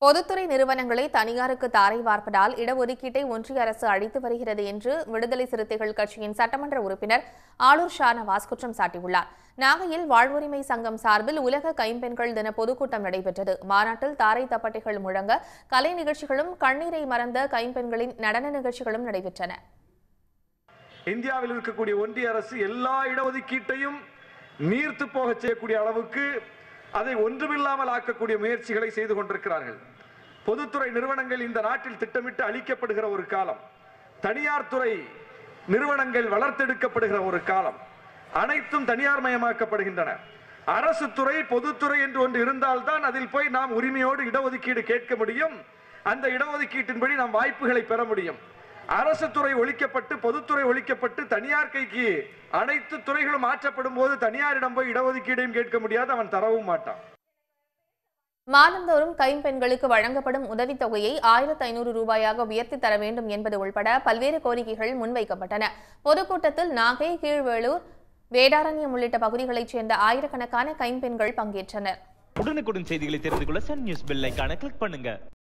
பொதுத்துறை நிறுவனங்களை தனியாருக்கு தாரை வார்ப்பதால் இடஒதுக்கீட்டை ஒன்றிய அரசு அளித்து வருகிறது என்று விடுதலை சிறுத்தைகள் கட்சியின் சட்டமன்ற உறுப்பினர் ஆளூர் ஷானவாஸ் குற்றம் சாட்டியுள்ளார் நாகையில் வாழ்வுரிமை சங்கம் சார்பில் உலக கைம்பெண்கள் தின பொதுக்கூட்டம் நடைபெற்றது மாநாட்டில் தாரை தப்பட்டைகள் முழங்க கலை நிகழ்ச்சிகளும் கண்ணீரை மறந்த கைம்பெண்களின் நடன நிகழ்ச்சிகளும் நடைபெற்றன இந்தியாவில் இருக்கக்கூடிய ஒன்றிய அரசு எல்லா இடஒதுக்கீட்டையும் நீர்த்து போகச் செய்யக்கூடிய அளவுக்கு அதை ஒன்றுமில்லாமல் ஆக்கக்கூடிய முயற்சிகளை செய்து கொண்டிருக்கிறார்கள் பொதுத்துறை நிறுவனங்கள் இந்த நாட்டில் திட்டமிட்டு அளிக்கப்படுகிற ஒரு காலம் தனியார் துறை நிறுவனங்கள் வளர்த்தெடுக்கப்படுகிற ஒரு காலம் அனைத்தும் தனியார் மயமாக்கப்படுகின்றன அரசு துறை பொதுத்துறை என்று ஒன்று இருந்தால்தான் அதில் போய் நாம் உரிமையோடு இடஒதுக்கீடு கேட்க முடியும் அந்த இடஒதுக்கீட்டின்படி நாம் வாய்ப்புகளை பெற முடியும் அரசு துறை ஒழிக்கப்பட்டு பொதுத்துறை ஒழிக்கப்பட்டு தனியார் கைக்கு அனைத்து துறைகளும் மாற்றப்படும் போது தனியாரிடம் போய் இடஒதுக்கீடையும் கேட்க முடியாது அவன் தரவும் மாட்டான் மாதந்தோறும் கைம்பெண்களுக்கு வழங்கப்படும் உதவித்தொகையை ஆயிரத்து ஐநூறு ரூபாயாக உயர்த்தி தர வேண்டும் என்பது உள்பட பல்வேறு கோரிக்கைகள் முன்வைக்கப்பட்டன பொதுக்கூட்டத்தில் நாகை கீழ்வேளூர் வேதாரண்யம் உள்ளிட்ட பகுதிகளைச் சேர்ந்த ஆயிரக்கணக்கான கைம்பெண்கள் பங்கேற்றனர் உடனுக்குடன் செய்திகளை தெரிந்து கொள்ள சன் நியூஸ் பெல் ஐகானை கிளிக் பண்ணுங்க